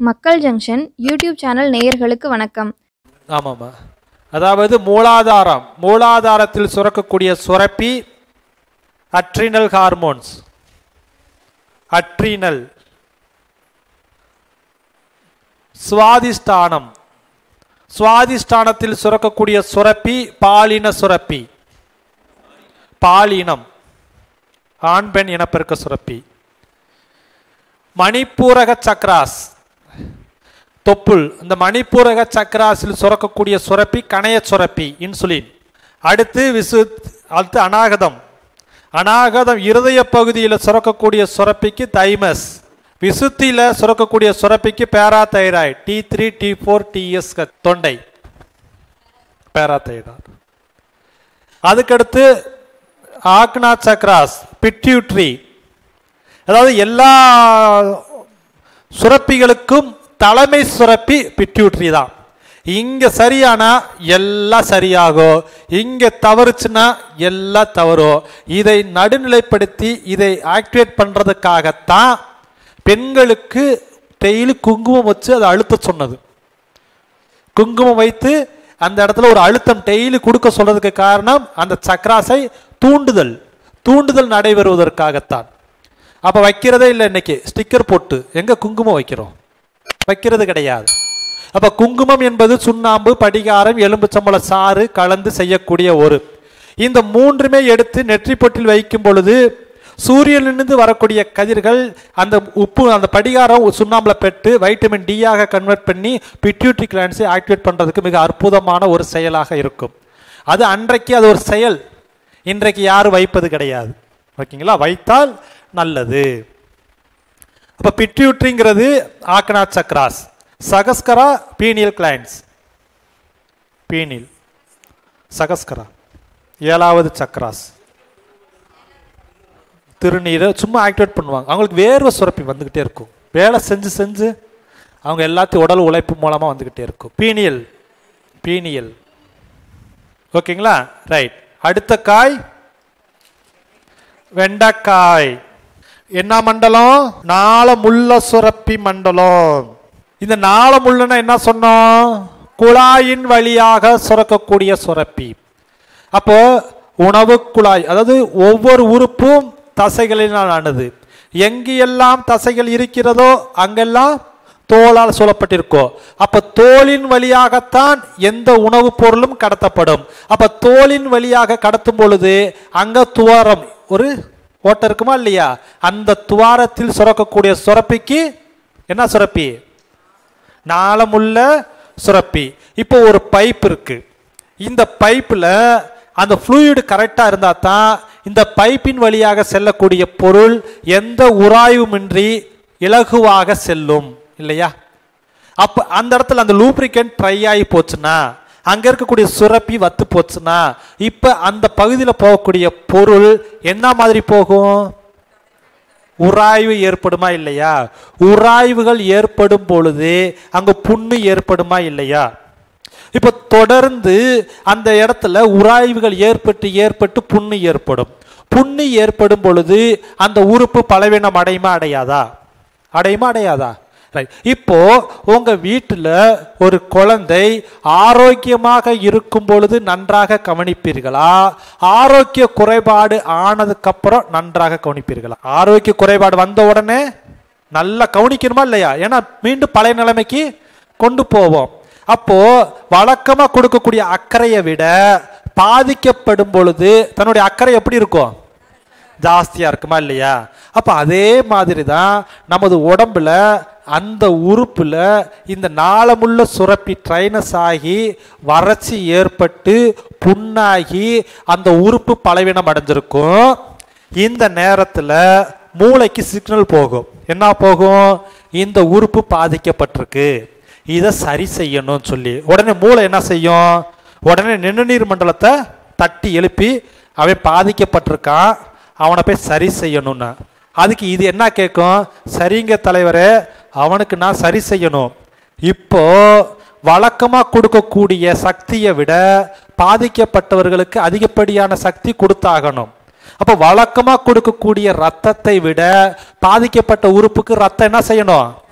மக்கள் junction YouTube channel நேயர்களுக்கு வணக்கம் ஆமாம்மா அதாவது மூலாதாரம் மூலாதாரத்தில் சுரக்கக்கூடிய சுரப்பி அட்ரினல் ஹார்மோன்ஸ் அட்ரினல் சுவாதிஷ்டானம் சுவாதிஷ்டானத்தில் சுரக்கக்கூடிய சுரப்பி பாலின சுரப்பி பாலினம் ஆண் பெண் இனப்பெருக்க சுரப்பி மணிப்பூரக சக்ராஸ் தொப்புள் இந்த மணிப்பூரக சக்கராசில் சுரக்கக்கூடிய சுரப்பி கணைய சுரப்பி இன்சுலின் அடுத்து விசு அடுத்து அநாகதம் அநாகதம் இருதய பகுதியில் சுரக்கக்கூடிய சுரப்பிக்கு தைமஸ் விசுத்தியில் சுரக்கக்கூடிய சுரப்பிக்கு parathyroid T three T four டிஎஸ் தொண்டை பேராதைராய்டு அதுக்கடுத்து ஆக்னா சக்ராஸ் பிட்யூட்ரி அதாவது எல்லா சுரப்பிகளுக்கும் தலைமை சுரப்பி பிட்யூட்ரி தான் இங்க சரியானா எல்லாம் சரியாகும் இங்க தவறுச்சுன்னா எல்லாம் தவறும் இதை நடுநிலைப்படுத்தி இதை ஆக்டிவேட் பண்றதுக்காகத்தான் பெண்களுக்கு டெய்லி குங்குமம் வச்சு அதை அழுத்த சொன்னது குங்குமம் வைத்து அந்த இடத்துல ஒரு அழுத்தம் டெய்லி கொடுக்க சொல்றதுக்கு காரணம் அந்த சக்ராசை தூண்டுதல் தூண்டுதல் நடைபெறுவதற்காகத்தான் அப்ப வைக்கிறதே இல்லை இன்னைக்கு ஸ்டிக்கர் போட்டு எங்க குங்குமம் வைக்கிறோம் வைக்கிறது கிடையாது அப்ப குங்குமம் என்பது சுண்ணாம்பு படிகாரம் எலும்புச்சம்பள சாறு கலந்து செய்யக்கூடிய ஒரு இந்த மூன்றுமே எடுத்து நெற்றி பொட்டில் வைக்கும் பொழுது சூரியனிலிருந்து வரக்கூடிய கதிர்கள் அந்த உப்பு அந்த படிகாரம் சுண்ணாம்புல பெற்று வைட்டமின் டியாக கன்வெர்ட் பண்ணி பிட்யூட்ரி கிளான்ஸை ஆக்டிவேட் பண்றதுக்கு மிக அற்புதமான ஒரு செயலாக இருக்கும் அது அன்றைக்கு அது ஒரு செயல் இன்றைக்கு யாரும் வைப்பது கிடையாது ஓகேங்களா வைத்தால் நல்லது அப்போ பிட்யூட்ரிங்கிறது ஆக்னா சக்ராஸ் சகஸ்கரா பீனியல் கிளைன்ஸ் பீனில் சகஸ்கரா ஏழாவது சக்ராஸ் திருநீரை சும்மா ஆக்டிவேட் பண்ணுவாங்க அவங்களுக்கு வேர்வை சுரப்பி வந்துக்கிட்டே இருக்கும் வேலை செஞ்சு செஞ்சு அவங்க எல்லாத்தையும் உடல் உழைப்பு மூலமாக வந்துக்கிட்டே இருக்கும் பீனியல் பீனியல் ஓகேங்களா ரைட் அடுத்த காய் வெண்டைக்காய் என்ன மண்டலம் நாளமுள்ள சுரப்பி மண்டலம் இந்த நாளமுள்ளனா என்ன சொன்னோம் குழாயின் வழியாக சுரக்கக்கூடிய சுரப்பி அப்போ உணவு குழாய் அதாவது ஒவ்வொரு உறுப்பும் தசைகளினால் ஆனது எங்கு எல்லாம் தசைகள் இருக்கிறதோ அங்கெல்லாம் தோலால் சூழப்பட்டிருக்கோ அப்ப தோலின் வழியாகத்தான் எந்த உணவுப் பொருளும் கடத்தப்படும் அப்ப தோலின் வழியாக கடத்தும் பொழுது அங்க துவாரம் ஒரு ஓட்டை இருக்குமா இல்லையா அந்த துவாரத்தில் சுரக்கக்கூடிய சுரப்பிக்கு என்ன சுரப்பி நாளமுள்ள சுரப்பி இப்போ ஒரு பைப் இருக்கு இந்த பைப்பில் அந்த ஃப்ளூயிடு கரெக்டாக இருந்தால் தான் இந்த பைப்பின் வழியாக செல்லக்கூடிய பொருள் எந்த உராய்வுமின்றி இலகுவாக செல்லும் இல்லையா அப்போ அந்த இடத்துல அந்த லூப்ரிகன்ட் ட்ரை ஆகி போச்சுன்னா அங்கே இருக்கக்கூடிய சுரப்பி வத்து போச்சுன்னா இப்போ அந்த பகுதியில் போகக்கூடிய பொருள் என்ன மாதிரி போகும் உராய்வு ஏற்படுமா இல்லையா உராய்வுகள் ஏற்படும் பொழுது அங்க புண்ணு ஏற்படுமா இல்லையா இப்ப தொடர்ந்து அந்த இடத்துல உராய்வுகள் ஏற்பட்டு ஏற்பட்டு புண்ணு ஏற்படும் புண்ணு ஏற்படும் பொழுது அந்த உறுப்பு பலவீனம் அடையுமா அடையாதா அடையுமா அடையாதா ரைட் இப்போ உங்க வீட்டில் ஒரு குழந்தை ஆரோக்கியமாக இருக்கும் பொழுது நன்றாக கவனிப்பீர்களா ஆரோக்கிய குறைபாடு ஆனதுக்கப்புறம் நன்றாக கவனிப்பீர்களா ஆரோக்கிய குறைபாடு வந்த உடனே நல்லா கவனிக்கணுமா இல்லையா ஏன்னா மீண்டும் பழைய நிலைமைக்கு கொண்டு போவோம் அப்போ வழக்கமா கொடுக்கக்கூடிய அக்கறையை விட பாதிக்கப்படும் பொழுது தன்னுடைய அக்கறை எப்படி இருக்கும் ஜாஸ்தியா இருக்குமா இல்லையா அப்ப அதே மாதிரி தான் நமது உடம்புல அந்த உறுப்புல இந்த நாளமுள்ள சுரப்பி ட்ரைனஸ் ஆகி வறட்சி ஏற்பட்டு புண்ணாகி அந்த உறுப்பு பலவீனம் அடைஞ்சிருக்கும் இந்த நேரத்துல மூளைக்கு சிக்னல் போகும் என்ன போகும் இந்த உறுப்பு பாதிக்கப்பட்டிருக்கு இதை சரி செய்யணும்னு சொல்லி உடனே மூளை என்ன செய்யும் உடனே நிணநீர் மண்டலத்தை தட்டி எழுப்பி அவன் பாதிக்கப்பட்டிருக்கான் அவனை போய் சரி செய்யணும்னா அதுக்கு இது என்ன கேட்கும் சரிங்க தலைவரே அவனுக்கு நான் சரி செய்யணும் இப்போ வழக்கமாக கொடுக்கக்கூடிய சக்தியை விட பாதிக்கப்பட்டவர்களுக்கு அதிகப்படியான சக்தி கொடுத்தாகணும் அப்போ வழக்கமாக கொடுக்கக்கூடிய ரத்தத்தை விட பாதிக்கப்பட்ட உறுப்புக்கு ரத்தம் என்ன செய்யணும்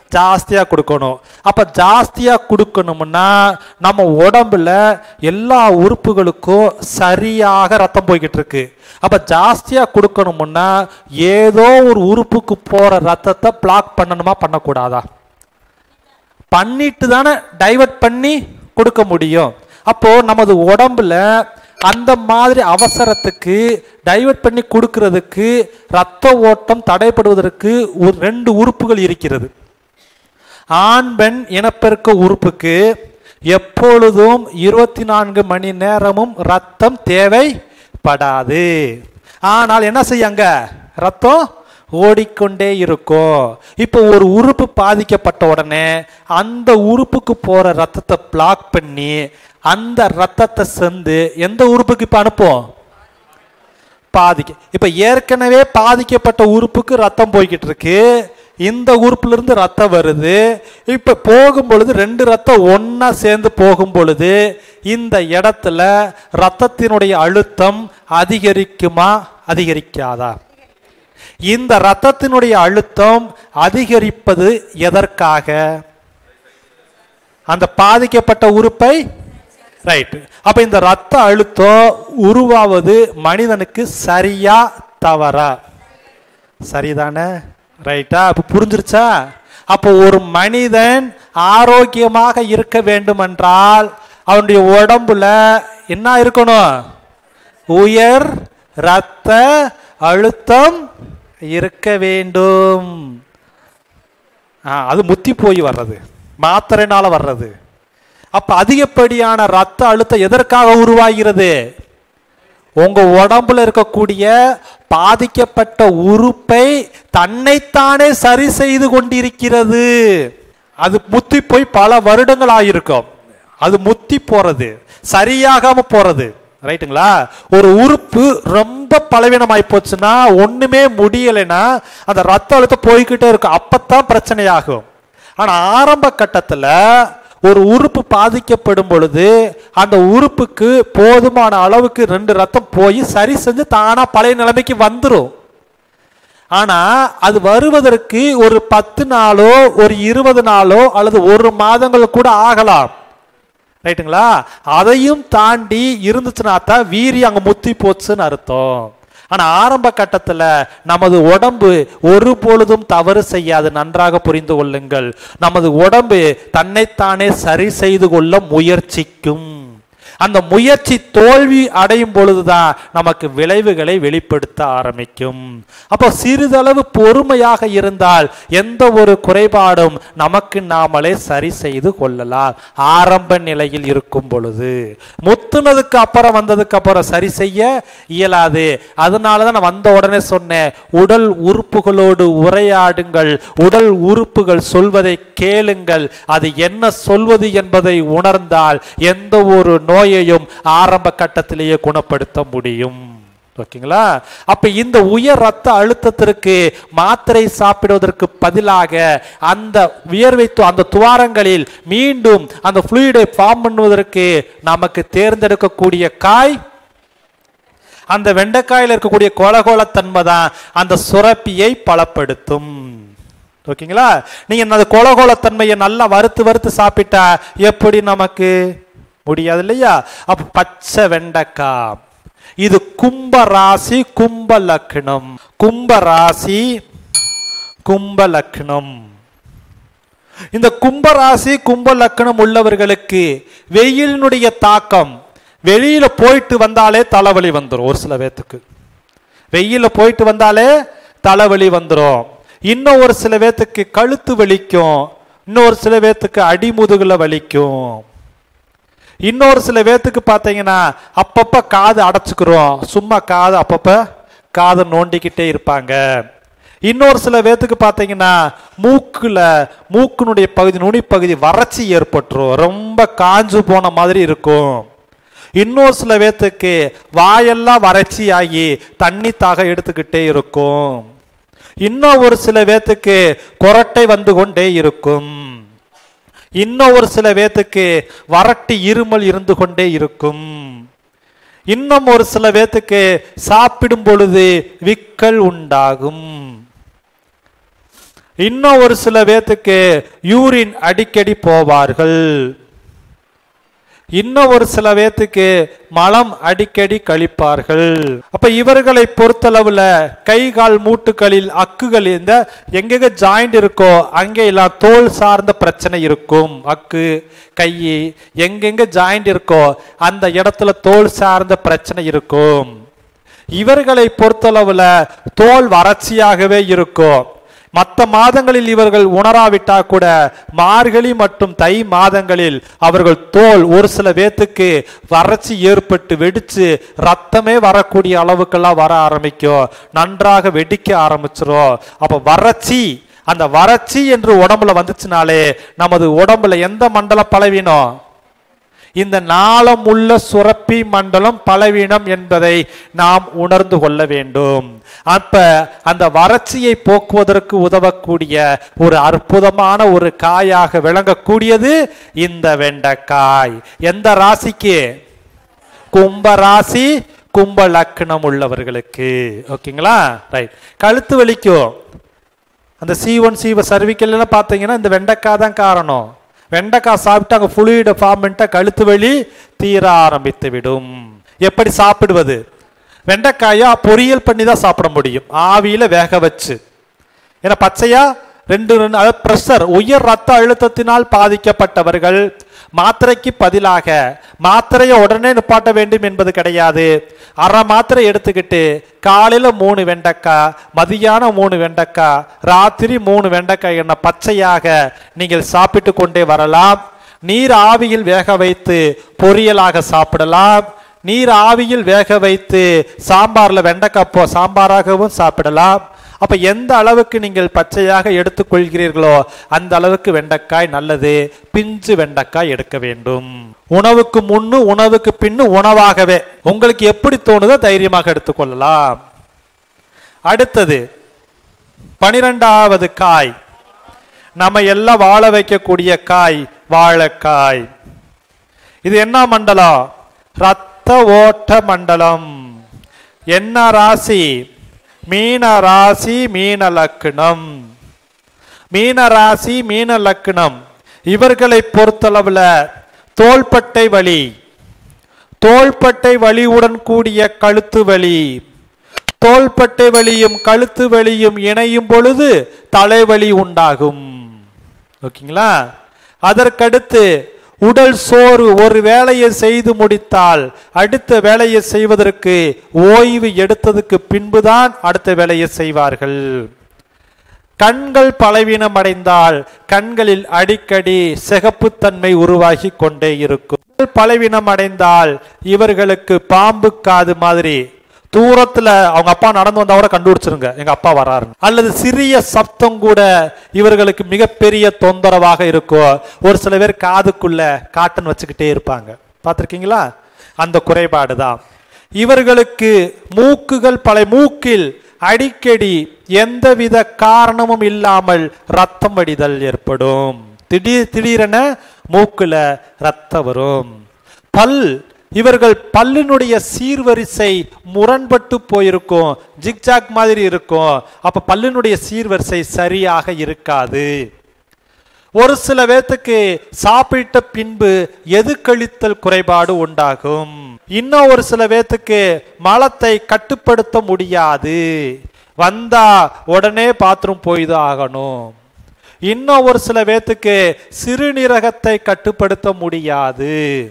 ஜாஸ்தியா கொடுக்கணும் அப்ப ஜாஸ்தியா கொடுக்கணும்னா நம்ம உடம்புல எல்லா உறுப்புகளுக்கும் சரியாக ரத்தம் போய்கிட்டு இருக்கு அப்ப ஜாஸ்தியா கொடுக்கணும்னா ஏதோ ஒரு உறுப்புக்கு போற ரத்தத்தை பிளாக் பண்ணணுமா பண்ணக்கூடாதா பண்ணிட்டு தானே டைவர்ட் பண்ணி கொடுக்க முடியும் அப்போ நமது உடம்புல அந்த மாதிரி அவசரத்துக்கு டைவர்ட் பண்ணி கொடுக்கிறதுக்கு ரத்த ஓட்டம் தடைப்படுவதற்கு ஒரு ரெண்டு உறுப்புகள் இருக்கிறது ஆண் பெண் இனப்பெருக்க உறுப்புக்கு எப்பொழுதும் இருபத்தி நான்கு மணி நேரமும் ரத்தம் தேவைப்படாது ஆனால் என்ன செய்யாங்க ரத்தம் ஓடிக்கொண்டே இருக்கும் இப்போ ஒரு உறுப்பு பாதிக்கப்பட்ட உடனே அந்த உறுப்புக்கு போற ரத்தத்தை பிளாக் பண்ணி அந்த ரத்தத்தை சென்று எந்த உறுப்புக்கு இப்போ அனுப்பும் பாதிக்க இப்ப ஏற்கனவே பாதிக்கப்பட்ட உறுப்புக்கு ரத்தம் போய்கிட்டு இருக்கு இந்த உறுப்புல இருந்து ரத்தம் வருது இப்ப போகும் பொழுது ரெண்டு ரத்தம் ஒண்ணா சேர்ந்து போகும் பொழுது இந்த இடத்துல ரத்தத்தினுடைய அழுத்தம் அதிகரிக்குமா அதிகரிக்காதா இந்த ரத்தத்தினுடைய அழுத்தம் அதிகரிப்பது எதற்காக அந்த பாதிக்கப்பட்ட உறுப்பை ரைட் அப்ப இந்த ரத்த அழுத்தம் உருவாவது மனிதனுக்கு சரியா தவறா சரிதானே ரைட்டா அப்ப புரிஞ்சிருச்சா அப்போ ஒரு மனிதன் ஆரோக்கியமாக இருக்க வேண்டுமென்றால் அவனுடைய உடம்புல என்ன இருக்கணும் உயர் ரத்த அழுத்தம் இருக்க வேண்டும் ஆ, அது முத்தி போய் வர்றது மாத்திரைனால வர்றது அப்ப அதிகப்படியான ரத்த அழுத்தம் எதற்காக உருவாகிறது உங்க உடம்புல இருக்கக்கூடிய பாதிக்கப்பட்ட உறுப்பை தன்னைத்தானே சரி செய்து கொண்டிருக்கிறது அது முத்தி போய் பல வருடங்கள் ஆயிருக்கும் அது முத்தி போறது சரியாகாம போறது ரைட்டுங்களா ஒரு உறுப்பு ரொம்ப பலவீனமாய் போச்சுன்னா ஒண்ணுமே முடியலைன்னா அந்த ரத்த அழுத்தம் போய்கிட்டே இருக்கும் அப்பத்தான் பிரச்சனையாகும் ஆனா ஆரம்ப கட்டத்துல ஒரு உறுப்பு பாதிக்கப்படும் பொழுது அந்த உறுப்புக்கு போதுமான அளவுக்கு ரெண்டு ரத்தம் போய் சரி செஞ்சு தானா பழைய நிலைமைக்கு வந்துரும் ஆனா அது வருவதற்கு ஒரு பத்து நாளோ ஒரு இருபது நாளோ அல்லது ஒரு மாதங்கள் கூட ஆகலாம் ரைட்டுங்களா அதையும் தாண்டி இருந்துச்சுன்னா தான் வீரி அங்க முத்தி போச்சுன்னு அர்த்தம் ஆனா ஆரம்ப கட்டத்துல நமது உடம்பு ஒரு பொழுதும் தவறு செய்யாது நன்றாக புரிந்து கொள்ளுங்கள் நமது உடம்பு தன்னைத்தானே சரி செய்து கொள்ள முயற்சிக்கும் அந்த முயற்சி தோல்வி அடையும் பொழுதுதான் நமக்கு விளைவுகளை வெளிப்படுத்த ஆரம்பிக்கும் அப்போ சிறிதளவு பொறுமையாக இருந்தால் எந்த ஒரு குறைபாடும் நமக்கு நாமளே சரி செய்து கொள்ளலாம் ஆரம்ப நிலையில் இருக்கும் பொழுது முத்துனதுக்கு அப்புறம் வந்ததுக்கு அப்புறம் சரி செய்ய இயலாது அதனால தான் நான் வந்த உடனே சொன்னேன் உடல் உறுப்புகளோடு உரையாடுங்கள் உடல் உறுப்புகள் சொல்வதை கேளுங்கள் அது என்ன சொல்வது என்பதை உணர்ந்தால் எந்த ஒரு நோயையும் ஆரம்ப கட்டத்திலேயே குணப்படுத்த முடியும் ஓகேங்களா அப்ப இந்த உயர் ரத்த அழுத்தத்திற்கு மாத்திரை சாப்பிடுவதற்கு பதிலாக அந்த வியர்வை து- அந்த துவாரங்களில் மீண்டும் அந்த ஃப்ளூயிடை ஃபார்ம் பண்ணுவதற்கு நமக்கு தேர்ந்தெடுக்கக்கூடிய காய் அந்த வெண்டைக்காயில் இருக்கக்கூடிய கொலகோலத்தன்மை தான் அந்த சுரப்பியை பலப்படுத்தும் ஓகேங்களா நீங்க அந்த கொலகோலத்தன்மையை நல்லா வறுத்து வறுத்து சாப்பிட்டா எப்படி நமக்கு முடியாது இல்லையா அப்ப பச்சை வெண்டைக்காய் இது கும்ப ராசி கும்ப லக்னம் கும்ப ராசி கும்ப லக்னம் இந்த கும்பராசி கும்ப லக்னம் உள்ளவர்களுக்கு வெயிலினுடைய தாக்கம் வெளியில போயிட்டு வந்தாலே தலைவலி வந்துடும் ஒரு சில பேத்துக்கு வெயில போயிட்டு வந்தாலே தலைவலி வந்துடும் இன்னும் ஒரு சில பேத்துக்கு கழுத்து வலிக்கும் இன்னொரு சில பேத்துக்கு அடிமுதுகுல வலிக்கும் இன்னொரு சில பேத்துக்கு பார்த்தீங்கன்னா அப்பப்ப காது அடைச்சுக்கிறோம் சும்மா காது அப்பப்ப காதை நோண்டிக்கிட்டே இருப்பாங்க இன்னொரு சில பேத்துக்கு பார்த்தீங்கன்னா மூக்குல மூக்கினுடைய பகுதி நுனிப்பகுதி வறட்சி ஏற்பட்டுரும் ரொம்ப காஞ்சு போன மாதிரி இருக்கும் இன்னொரு சில பேத்துக்கு வாயெல்லாம் வறட்சி ஆகி தண்ணி தாக எடுத்துக்கிட்டே இருக்கும் இன்னும் ஒரு சில பேத்துக்கு கொரட்டை வந்து கொண்டே இருக்கும் இன்னும் ஒரு சில பேத்துக்கு வறட்டு இருமல் இருந்து கொண்டே இருக்கும் இன்னும் ஒரு சில பேத்துக்கு சாப்பிடும் பொழுது விக்கல் உண்டாகும் இன்னும் ஒரு சில பேத்துக்கு யூரின் அடிக்கடி போவார்கள் இன்னும் ஒரு சில பேத்துக்கு மலம் அடிக்கடி கழிப்பார்கள் அப்ப இவர்களை பொறுத்தளவுல கை கால் மூட்டுகளில் அக்குகள் இந்த எங்கெங்க ஜாயிண்ட் இருக்கோ அங்கே எல்லாம் தோல் சார்ந்த பிரச்சனை இருக்கும் அக்கு கை எங்கெங்க ஜாயிண்ட் இருக்கோ அந்த இடத்துல தோல் சார்ந்த பிரச்சனை இருக்கும் இவர்களை பொறுத்தளவுல தோல் வறட்சியாகவே இருக்கும் மற்ற மாதங்களில் இவர்கள் உணராவிட்டா கூட மார்கழி மற்றும் தை மாதங்களில் அவர்கள் தோல் ஒரு சில பேத்துக்கு வறட்சி ஏற்பட்டு வெடிச்சு ரத்தமே வரக்கூடிய அளவுக்கெல்லாம் வர ஆரம்பிக்கும் நன்றாக வெடிக்க ஆரம்பிச்சிரும் அப்ப வறட்சி அந்த வறட்சி என்று உடம்புல வந்துச்சுனாலே நமது உடம்புல எந்த மண்டலம் பலவீனம் இந்த நாளமுள்ள சுரப்பி மண்டலம் பலவீனம் என்பதை நாம் உணர்ந்து கொள்ள வேண்டும் அப்ப அந்த வறட்சியை போக்குவதற்கு உதவக்கூடிய ஒரு அற்புதமான ஒரு காயாக விளங்கக்கூடியது இந்த வெண்டைக்காய் எந்த ராசிக்கு கும்ப ராசி கும்ப லக்னம் உள்ளவர்களுக்கு ஓகேங்களா ரைட் கழுத்து வலிக்கும் அந்த சி ஒன் சி சர்விக்கல்லாம் பார்த்தீங்கன்னா இந்த வெண்டைக்காய் தான் காரணம் வெண்டைக்காய் சாப்பிட்டு அங்கே புளியிட ஃபார்மெண்ட்டை கழுத்து வலி தீர ஆரம்பித்து விடும் எப்படி சாப்பிடுவது வெண்டைக்காயை பொரியல் பண்ணி தான் சாப்பிட முடியும் ஆவியில் வேக வச்சு ஏன்னா பச்சையா ரெண்டு ரெண்டு அதாவது ப்ரெஷர் உயர் ரத்த அழுத்தத்தினால் பாதிக்கப்பட்டவர்கள் மாத்திரைக்கு பதிலாக மாத்திரையை உடனே நிப்பாட்ட வேண்டும் என்பது கிடையாது அரை மாத்திரை எடுத்துக்கிட்டு காலையில் மூணு வெண்டைக்காய் மதியானம் மூணு வெண்டைக்காய் ராத்திரி மூணு வெண்டைக்காய் என பச்சையாக நீங்கள் சாப்பிட்டு கொண்டே வரலாம் நீர் ஆவியில் வேக வைத்து பொரியலாக சாப்பிடலாம் நீர் ஆவியில் வேக வைத்து சாம்பார்ல வெண்டைக்காய் போ சாம்பாராகவும் சாப்பிடலாம் அப்ப எந்த அளவுக்கு நீங்கள் பச்சையாக எடுத்துக்கொள்கிறீர்களோ அந்த அளவுக்கு வெண்டைக்காய் நல்லது பிஞ்சு வெண்டைக்காய் எடுக்க வேண்டும் உணவுக்கு முன்னு உணவுக்கு பின்னு உணவாகவே உங்களுக்கு எப்படி தோணுதோ தைரியமாக எடுத்துக்கொள்ளலாம் அடுத்தது பனிரெண்டாவது காய் நம்ம எல்லாம் வாழ வைக்கக்கூடிய காய் வாழைக்காய் இது என்ன மண்டலம் ரத்த ஓட்ட மண்டலம் என்ன ராசி மீன ராசி மீன லக்னம் மீன ராசி மீன லக்னம் இவர்களை பொறுத்தளவுல தோள்பட்டை வலி தோள்பட்டை வலியுடன் கூடிய கழுத்து வலி தோள்பட்டை வலியும் கழுத்து வலியும் இணையும் பொழுது தலைவலி உண்டாகும் ஓகேங்களா அதற்கடுத்து உடல் சோறு ஒரு வேலையை செய்து முடித்தால் அடுத்த வேலையை செய்வதற்கு ஓய்வு எடுத்ததுக்கு பின்புதான் அடுத்த வேலையை செய்வார்கள் கண்கள் பலவீனம் அடைந்தால் கண்களில் அடிக்கடி சிகப்புத்தன்மை உருவாகி கொண்டே இருக்கும் பலவீனம் அடைந்தால் இவர்களுக்கு பாம்பு காது மாதிரி தூரத்துல அவங்க அப்பா நடந்து வந்தா கூட கண்டுபிடிச்சிருங்க எங்க அப்பா வராரு அல்லது சிறிய சப்தம் கூட இவர்களுக்கு மிகப்பெரிய தொந்தரவாக இருக்கும் ஒரு சில பேர் காதுக்குள்ள காட்டன் வச்சுக்கிட்டே இருப்பாங்க பார்த்திருக்கீங்களா அந்த குறைபாடு தான் இவர்களுக்கு மூக்குகள் பல மூக்கில் அடிக்கடி எந்தவித காரணமும் இல்லாமல் ரத்தம் வடிதல் ஏற்படும் திடீர் திடீரென மூக்குல ரத்தம் வரும் பல் இவர்கள் பல்லினுடைய சீர்வரிசை முரண்பட்டு போயிருக்கும் ஜிக்ஜாக் மாதிரி இருக்கும் அப்ப பல்லினுடைய சீர்வரிசை சரியாக இருக்காது ஒரு சில பேத்துக்கு சாப்பிட்ட பின்பு எது கழித்தல் குறைபாடு உண்டாகும் இன்னும் ஒரு சில பேத்துக்கு மலத்தை கட்டுப்படுத்த முடியாது வந்தா உடனே பாத்ரூம் போய்தான் ஆகணும் இன்னும் ஒரு சில பேத்துக்கு சிறுநீரகத்தை கட்டுப்படுத்த முடியாது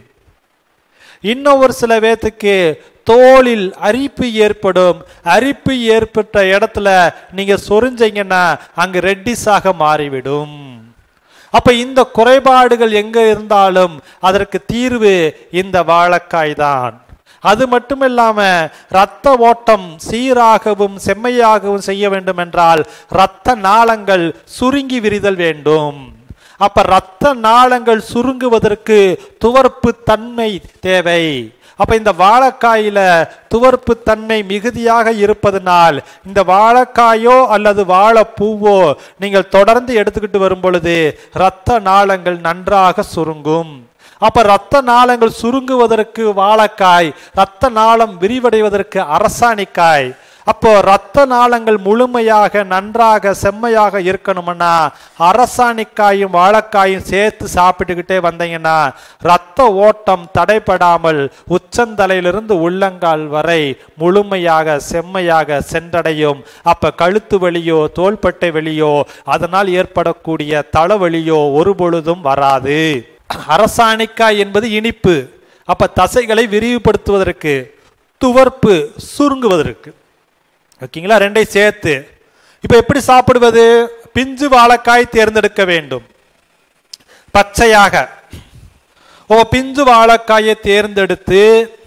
இன்னும் ஒரு சில பேத்துக்கு தோலில் அரிப்பு ஏற்படும் அரிப்பு ஏற்பட்ட இடத்துல நீங்க சொரிஞ்சீங்கன்னா அங்கு ரெட்டிஸாக மாறிவிடும் அப்ப இந்த குறைபாடுகள் எங்க இருந்தாலும் அதற்கு தீர்வு இந்த வாழைக்காய் தான் அது மட்டும் இல்லாம இரத்த ஓட்டம் சீராகவும் செம்மையாகவும் செய்ய வேண்டும் என்றால் இரத்த நாளங்கள் சுருங்கி விரிதல் வேண்டும் அப்ப இரத்த நாளங்கள் சுருங்குவதற்கு துவர்ப்பு தன்மை தேவை அப்ப இந்த வாழைக்காயில துவர்ப்பு தன்மை மிகுதியாக இருப்பதனால் இந்த வாழைக்காயோ அல்லது வாழைப்பூவோ நீங்கள் தொடர்ந்து எடுத்துக்கிட்டு வரும் பொழுது இரத்த நாளங்கள் நன்றாக சுருங்கும் அப்ப இரத்த நாளங்கள் சுருங்குவதற்கு வாழைக்காய் இரத்த நாளம் விரிவடைவதற்கு அரசாணிக்காய் அப்போ ரத்த நாளங்கள் முழுமையாக நன்றாக செம்மையாக இருக்கணும்னா அரசாணிக்காயும் வாழைக்காயும் சேர்த்து சாப்பிட்டுக்கிட்டே வந்தீங்கன்னா ரத்த ஓட்டம் தடைபடாமல் உச்சந்தலையிலிருந்து உள்ளங்கால் வரை முழுமையாக செம்மையாக சென்றடையும் அப்ப கழுத்து வலியோ தோள்பட்டை வலியோ அதனால் ஏற்படக்கூடிய தலைவலியோ ஒரு பொழுதும் வராது அரசாணிக்காய் என்பது இனிப்பு அப்ப தசைகளை விரிவுபடுத்துவதற்கு துவர்ப்பு சுருங்குவதற்கு ஓகேங்களா ரெண்டையும் சேர்த்து இப்போ எப்படி சாப்பிடுவது பிஞ்சு வாழைக்காய் தேர்ந்தெடுக்க வேண்டும் பச்சையாக ஓ பிஞ்சு வாழைக்காயை தேர்ந்தெடுத்து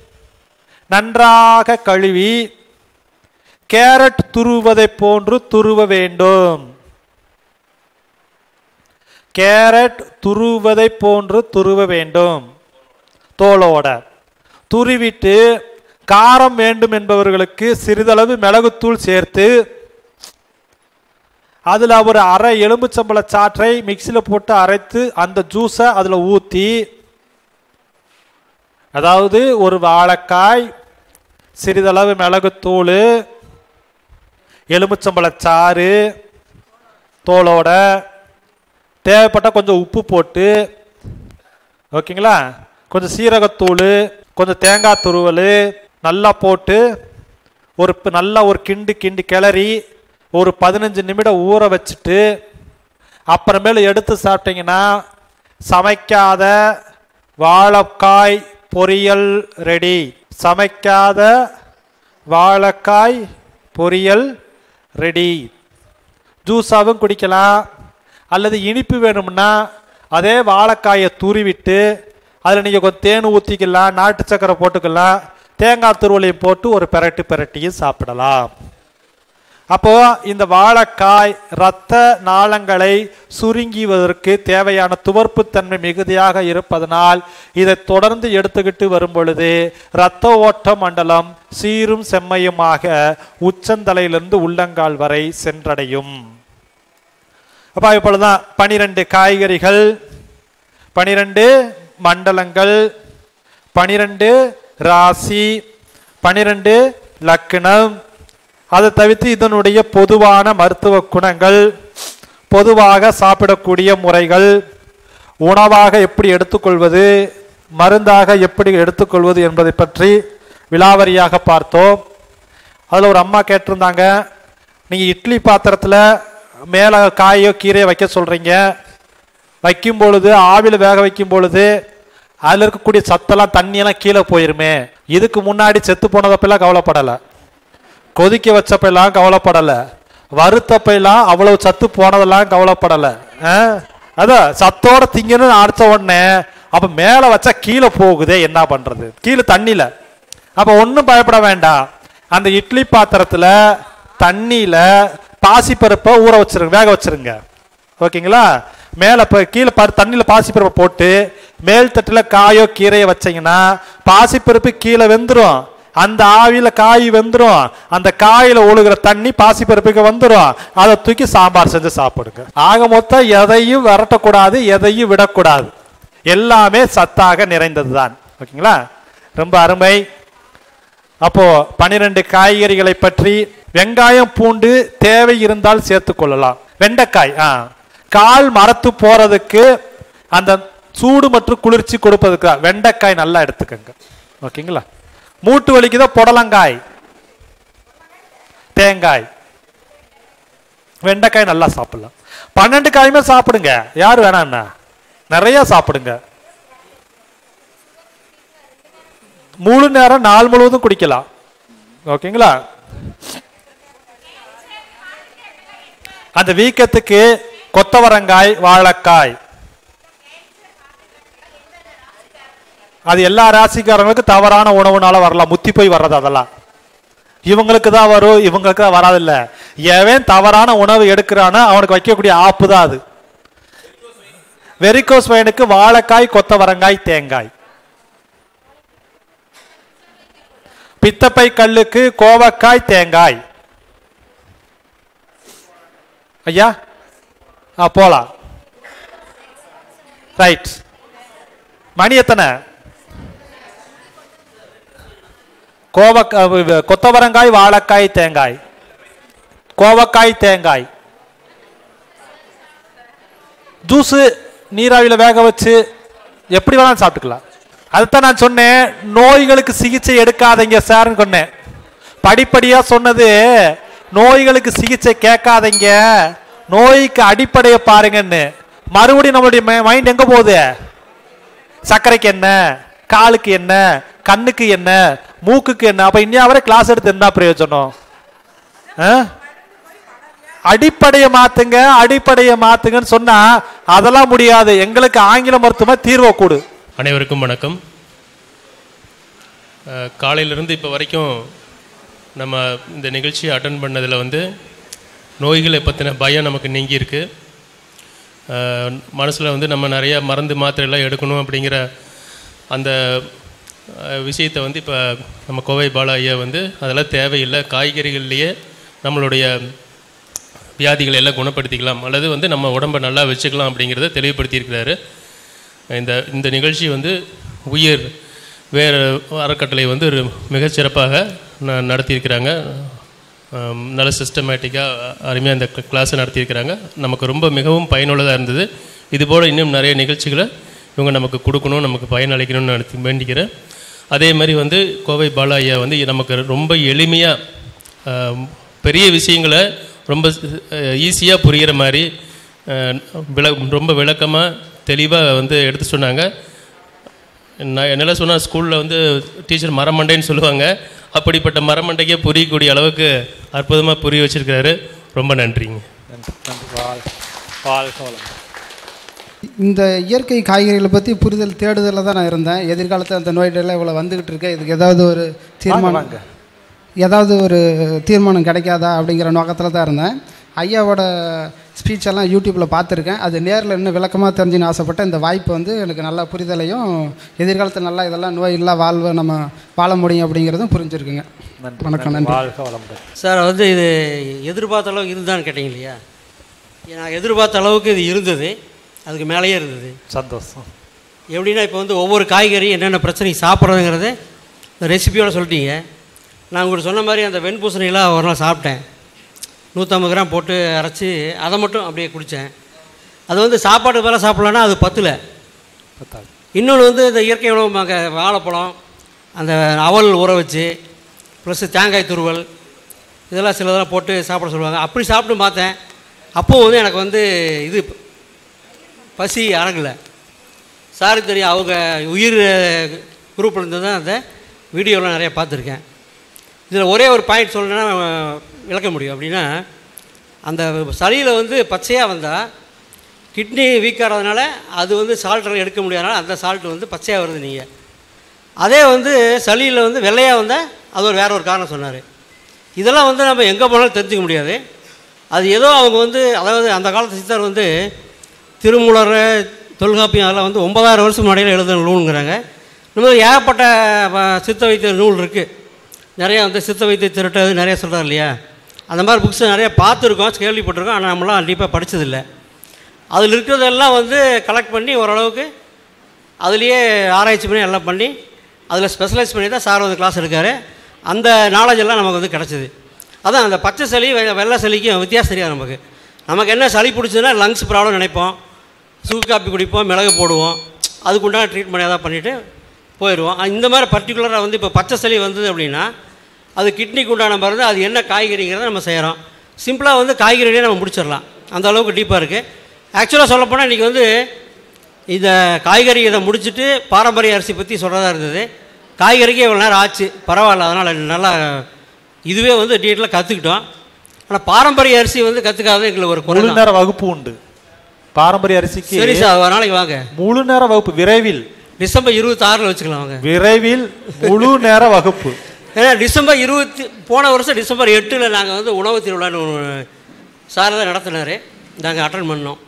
நன்றாக கழுவி கேரட் துருவதைப் போன்று துருவ வேண்டும் கேரட் துருவதைப் போன்று துருவ வேண்டும் தோலோட துருவிட்டு காரம் வேண்டும் என்பவர்களுக்கு சிறிதளவு மிளகுத்தூள் சேர்த்து அதில் ஒரு அரை எலும்புச்சம்பள சாற்றை மிக்சியில் போட்டு அரைத்து அந்த ஜூஸை அதில் ஊற்றி அதாவது ஒரு வாழைக்காய் சிறிதளவு மிளகுத்தூள் எலும்புச்சம்பளச்சாறு தோலோட தேவைப்பட்ட கொஞ்சம் உப்பு போட்டு ஓகேங்களா கொஞ்சம் சீரகத்தூள் கொஞ்சம் தேங்காய் துருவல் நல்லா போட்டு ஒரு ப- நல்லா ஒரு கிண்டு கிண்டி கிளறி ஒரு பதினஞ்சு நிமிடம் ஊற வச்சுட்டு அப்புறமேல எடுத்து சாப்பிட்டீங்கன்னா சமைக்காத வாழைக்காய் பொரியல் ரெடி சமைக்காத வாழைக்காய் பொரியல் ரெடி ஜூஸாகவும் குடிக்கலாம் அல்லது இனிப்பு வேணும்னா அதே வாழைக்காயை துருவிட்டு அதில் நீங்கள் கொஞ்சம் தேன் ஊற்றிக்கலாம் நாட்டு சக்கரை போட்டுக்கலாம் தேங்காய் துருவலையும் போட்டு ஒரு பெரட்டு பெரட்டியும் சாப்பிடலாம் அப்போ இந்த வாழைக்காய் இரத்த நாளங்களை சுருங்கிவதற்கு தேவையான துவர்ப்புத்தன்மை மிகுதியாக இருப்பதனால் இதை தொடர்ந்து எடுத்துக்கிட்டு வரும் பொழுது இரத்த ஓட்ட மண்டலம் சீரும் செம்மையுமாக உச்சந்தலையிலிருந்து உள்ளங்கால் வரை சென்றடையும் அப்போ இப்பொழுதுதான் பனிரெண்டு காய்கறிகள் பனிரெண்டு மண்டலங்கள் பனிரெண்டு ராசி பனிரெண்டு லக்னம் அதை தவிர்த்து இதனுடைய பொதுவான மருத்துவ குணங்கள் பொதுவாக சாப்பிடக்கூடிய முறைகள் உணவாக எப்படி எடுத்துக்கொள்வது மருந்தாக எப்படி எடுத்துக்கொள்வது என்பதை பற்றி விலாவரியாக பார்த்தோம் அதில் ஒரு அம்மா கேட்டிருந்தாங்க நீங்கள் இட்லி பாத்திரத்தில் மேலே காயோ கீரையோ வைக்க சொல்கிறீங்க வைக்கும் பொழுது ஆவியில் வேக வைக்கும் பொழுது அதில் இருக்கக்கூடிய சத்தெல்லாம் தண்ணியெல்லாம் கீழே போயிருமே இதுக்கு முன்னாடி செத்து போனதப்பெல்லாம் கவலைப்படலை கொதிக்க வச்சப்பெல்லாம் கவலைப்படலை வறுத்தப்பெல்லாம் அவ்வளவு சத்து போனதெல்லாம் கவலைப்படலை ஆ? அதான் சத்தோட திங்கன்னு அடிச்ச உடனே அப்ப மேலே வச்சா கீழே போகுதே என்ன பண்றது கீழே தண்ணியில அப்ப ஒன்றும் பயப்பட வேண்டாம் அந்த இட்லி பாத்திரத்துல தண்ணியில பாசிப்பருப்பை ஊற வச்சிருங்க வேக வச்சிருங்க ஓகேங்களா மேலே இப்போ கீழே பாரு தண்ணியில் பாசிப்பருப்பை போட்டு மேல் தட்டில் காயோ கீரையோ வச்சீங்கன்னா பாசிப்பருப்பு கீழே வெந்துடும் அந்த ஆவியில் காய் வெந்துடும் அந்த காயில ஒழுகிற தண்ணி பாசிப்பருப்புக்கு வந்துடும் அதை தூக்கி சாம்பார் செஞ்சு சாப்பிடுங்க ஆக மொத்தம் எதையும் விரட்டக்கூடாது எதையும் விடக்கூடாது எல்லாமே சத்தாக நிறைந்தது தான் ஓகேங்களா ரொம்ப அருமை அப்போ பனிரெண்டு காய்கறிகளை பற்றி வெங்காயம் பூண்டு தேவை இருந்தால் சேர்த்துக் கொள்ளலாம் வெண்டைக்காய் ஆ கால் மரத்து போறதுக்கு அந்த சூடு மற்றும் குளிர்ச்சி கொடுப்பதுக்கு வெண்டைக்காய் நல்லா எடுத்துக்கோங்க ஓகேங்களா மூட்டு வலிக்கு தான் புடலங்காய் தேங்காய் வெண்டைக்காய் நல்லா சாப்பிடலாம் பன்னெண்டு காயுமே சாப்பிடுங்க யார் வேணாண்ணா நிறைய சாப்பிடுங்க முழு நேரம் நாள் முழுவதும் குடிக்கலாம் ஓகேங்களா அந்த வீக்கத்துக்கு கொத்தவரங்காய் வாழைக்காய் அது எல்லா ராசிக்காரங்களுக்கும் தவறான உணவுனால வரலாம் முத்தி போய் வர்றது அதெல்லாம் இவங்களுக்கு தான் வரும் இவங்களுக்கு தான் வராதில்ல எவன் தவறான உணவு எடுக்கிறானோ அவனுக்கு வைக்கக்கூடிய ஆப்பு தான் அது வெரிகோஸ் வயனுக்கு வாழைக்காய் கொத்தவரங்காய் தேங்காய் பித்தப்பை கல்லுக்கு கோவக்காய் தேங்காய் ஐயா ஆ போலாம் ரைட் மணி எத்தனை கோவக்காய் கொத்தவரங்காய் வாழைக்காய் தேங்காய் கோவக்காய் தேங்காய் ஜூஸு நீராவியில் வேக வச்சு எப்படி வேணாலும் சாப்பிட்டுக்கலாம் அதுதான் நான் சொன்னேன் நோய்களுக்கு சிகிச்சை எடுக்காதீங்க சார்னு சொன்னேன் படிப்படியாக சொன்னது நோய்களுக்கு சிகிச்சை கேட்காதீங்க நோய்க்கு அடிப்படையை பாருங்கன்னு மறுபடியும் நம்மளுடைய மைண்ட் எங்கே போகுது சர்க்கரைக்கு என்ன காலுக்கு என்ன கண்ணுக்கு என்ன மூக்குக்கு என்ன அப்ப இன்னும் வரை கிளாஸ் எடுத்து என்ன பிரயோஜனம் ஆ? அடிப்படையை மாத்துங்க அடிப்படையை மாத்துங்கன்னு சொன்னா அதெல்லாம் முடியாது எங்களுக்கு ஆங்கில மருத்துவமா தீர்வை கொடு அனைவருக்கும் வணக்கம் அஹ், காலையிலிருந்து இப்போ வரைக்கும் நம்ம இந்த நிகழ்ச்சியை அட்டன் பண்ணதில் வந்து நோய்களை பற்றின பயம் நமக்கு நீங்கியிருக்கு மனசில் வந்து நம்ம நிறைய மருந்து மாத்திரையெல்லாம் எடுக்கணும் அப்படிங்கிற அந்த அஹ், விஷயத்தை வந்து இப்போ நம்ம கோவை பாலா ஐயா வந்து அதெல்லாம் தேவையில்லை காய்கறிகள்லேயே நம்மளுடைய வியாதிகளை எல்லாம் குணப்படுத்திக்கலாம் அல்லது வந்து நம்ம உடம்பை நல்லா வச்சுக்கலாம் அப்படிங்கிறத தெளிவுபடுத்தியிருக்கிறாரு இந்த இந்த நிகழ்ச்சி வந்து உயிர் வேறு அறக்கட்டளை வந்து ஒரு மிகச் சிறப்பாக ந- நடத்தியிருக்கிறாங்க ஆம், நல்ல சிஸ்டமேட்டிக்காக அருமையாக இந்த கிளாஸை நடத்தியிருக்கிறாங்க நமக்கு ரொம்ப மிகவும் பயனுள்ளதாக இருந்தது இதுபோல் இன்னும் நிறைய நிகழ்ச்சிகளை இவங்க நமக்கு கொடுக்கணும் நமக்கு பயனளிக்கணும்னு நான் வேண்டிக்கிறேன் அதே மாதிரி வந்து கோவை பாலா ஐயா வந்து நமக்கு ரொம்ப எளிமையாக பெரிய விஷயங்களை ரொம்ப ஈஸியாக புரிகிற மாதிரி அஹ், விள ரொம்ப விளக்கமாக தெளிவாக வந்து எடுத்து சொன்னாங்க நான் என்னால் சொன்னால் ஸ்கூலில் வந்து டீச்சர் மரமண்டைன்னு சொல்லுவாங்க அப்படிப்பட்ட மரமண்டைக்கே புரியக்கூடிய அளவுக்கு அற்புதமாக புரிய வச்சிருக்கிறாரு ரொம்ப நன்றிங்க இந்த இயற்கை காய்கறிகளை பற்றி புரிதல் தேடுதலில் தான் நான் இருந்தேன் எதிர்காலத்தில் அந்த நோய்கள்லாம் இவ்வளோ வந்துக்கிட்டு இருக்கு இதுக்கு ஏதாவது ஒரு தீர்மானம் வாங்க. ஏதாவது ஒரு தீர்மானம் கிடைக்காதா அப்படிங்கிற நோக்கத்தில் தான் இருந்தேன் ஐயாவோட ஸ்பீச் எல்லாம் யூடியூப்பில் பார்த்துருக்கேன் அது நேரில் இன்னும் விளக்கமாக தெரிஞ்சுன்னு ஆசைப்பட்டேன் இந்த வாய்ப்பு வந்து எனக்கு நல்ல புரிதலையும் எதிர்காலத்தில் நல்லா இதெல்லாம் நோய் இல்லா வாழ்வை நம்ம வாழ முடியும் அப்படிங்கிறதும் புரிஞ்சிருக்குங்க வணக்கம் நன்றி வாழ்க வளமுடன் சார் வந்து இது எதிர்பார்த்த அளவுக்கு இருந்தான்னு கேட்டீங்க இல்லையா நான் எதிர்பார்த்த அளவுக்கு இது இருந்தது அதுக்கு மேலேயே இருந்தது சந்தோஷம் எப்படின்னா இப்போ வந்து ஒவ்வொரு காய்கறி என்னென்ன பிரச்சனை சாப்பிட்றதுங்கிறது இந்த ரெசிபியோட சொல்லிட்டீங்க நான் உங்களுக்கு சொன்ன மாதிரி அந்த வெண்பூசணிலாம் ஒரு நாள் சாப்பிட்டேன் நூற்றம்பது கிராம் போட்டு அரைச்சி அதை மட்டும் அப்படியே குடித்தேன் அது வந்து சாப்பாடு வேலை சாப்பிட்லன்னா அது பத்தில் பத்தாது. இன்னொன்று வந்து இந்த இயற்கை உணவு மக வாழைப்பழம் அந்த அவல் ஊற வச்சு ப்ளஸ் தேங்காய் துருவல் இதெல்லாம் சிலதெல்லாம் போட்டு சாப்பிட சொல்லுவாங்க அப்படி சாப்பிட்டு பார்த்தேன் அப்போவும் வந்து எனக்கு வந்து இது பசி அடங்கலை சாருக்கு தெரியும் அவங்க உயிர் குரூப்பில் இருந்து தான் அந்த வீடியோலாம் நிறைய பார்த்துருக்கேன் இதில் ஒரே ஒரு பாயிண்ட் சொல்லணுன்னா விளக்க முடியும் அப்படின்னா அந்த சளியில் வந்து பச்சையாக வந்தால் கிட்னி வீக்காகிறதுனால அது வந்து சால்ட்டெல்லாம் எடுக்க முடியாதனால அந்த சால்ட் வந்து பச்சையாக வருது நீங்கள் அதே வந்து சளியில் வந்து வெள்ளையாக வந்தால் அது ஒரு வேற ஒரு காரணம் சொன்னார் இதெல்லாம் வந்து நம்ம எங்கே போனாலும் தெரிஞ்சுக்க முடியாது அது ஏதோ அவங்க வந்து அதாவது அந்த காலத்து சித்தர் வந்து திருமூலர் தொல்காப்பியம் அதெல்லாம் வந்து ஒன்பதாயிரம் வருஷம் முன்னாடியில் எழுதுன நூலுங்கிறாங்க இந்த மாதிரி ஏகப்பட்ட வ- சித்த வைத்திய நூல் இருக்குது நிறையா வந்து சித்த வைத்திய திருட்டது நிறைய சொல்கிறார் இல்லையா அந்த மாதிரி புக்ஸ் நிறைய பார்த்துருக்கோம் கேள்விப்பட்டிருக்கோம் ஆனால் நம்மளாம் கண்டிப்பாக படித்ததில்லை அதில் இருக்கிறதெல்லாம் வந்து கலெக்ட் பண்ணி ஓரளவுக்கு அதுலேயே ஆராய்ச்சி பண்ணி எல்லாம் பண்ணி அதில் ஸ்பெஷலைஸ் பண்ணி தான் சார் வந்து கிளாஸ் எடுக்காரு அந்த நாலேஜ் எல்லாம் நமக்கு வந்து கிடச்சிது அதான் அந்த பச்சை சளி வெ- வெள்ளை சளிக்கும் வித்தியாசம் தெரியாது நமக்கு நமக்கு என்ன சளி பிடிச்சதுன்னா லங்ஸ் ப்ராப்ளம் நினைப்போம் சுக்கு காப்பி குடிப்போம் மிளகு போடுவோம் அதுக்குண்டான ட்ரீட்மெண்ட் ஏதாவது பண்ணிவிட்டு போயிடுவோம் அஹ் இந்த மாதிரி பர்டிகுலராக வந்து இப்போ பச்சை சளி வந்தது அப்படின்னா அது கிட்னிக்கு உண்டான மருந்து அது என்ன காய்கறிங்கிறத நம்ம செய்கிறோம் சிம்பிளாக வந்து காய்கறிலேயே நம்ம முடிச்சிடலாம் அந்த அளவுக்கு டீப்பாக இருக்குது ஆக்சுவலாக சொல்லப்போனால் இன்றைக்கி வந்து இந்த காய்கறி இதை முடிச்சுட்டு பாரம்பரிய அரிசி பற்றி சொல்கிறதா இருந்தது காய்கறிக்கு இவ்வளோ நேரம் ஆச்சு பரவாயில்ல அதனால் நல்லா இதுவே வந்து டீட்டெயிலாக கற்றுக்கிட்டோம் ஆனால் பாரம்பரிய அரிசி வந்து கற்றுக்காத எங்களுக்கு ஒரு குறை முழு தான். நேர வகுப்பு உண்டு பாரம்பரிய அரிசிக்கு சரி சார் ஒரு நாளைக்கு வாங்க முழு நேர வகுப்பு விரைவில் டிசம்பர் இருபத்தாறில் வச்சுக்கலாம் வாங்க விரைவில் முழு நேர வகுப்பு ஏன்னா டிசம்பர் இருபத்தி போன வருஷம் டிசம்பர் எட்டில் நாங்கள் வந்து உணவு திருவிழான்னு ஒன்று சார் தான் நடத்தினார் நாங்கள் அட்டன் பண்ணோம்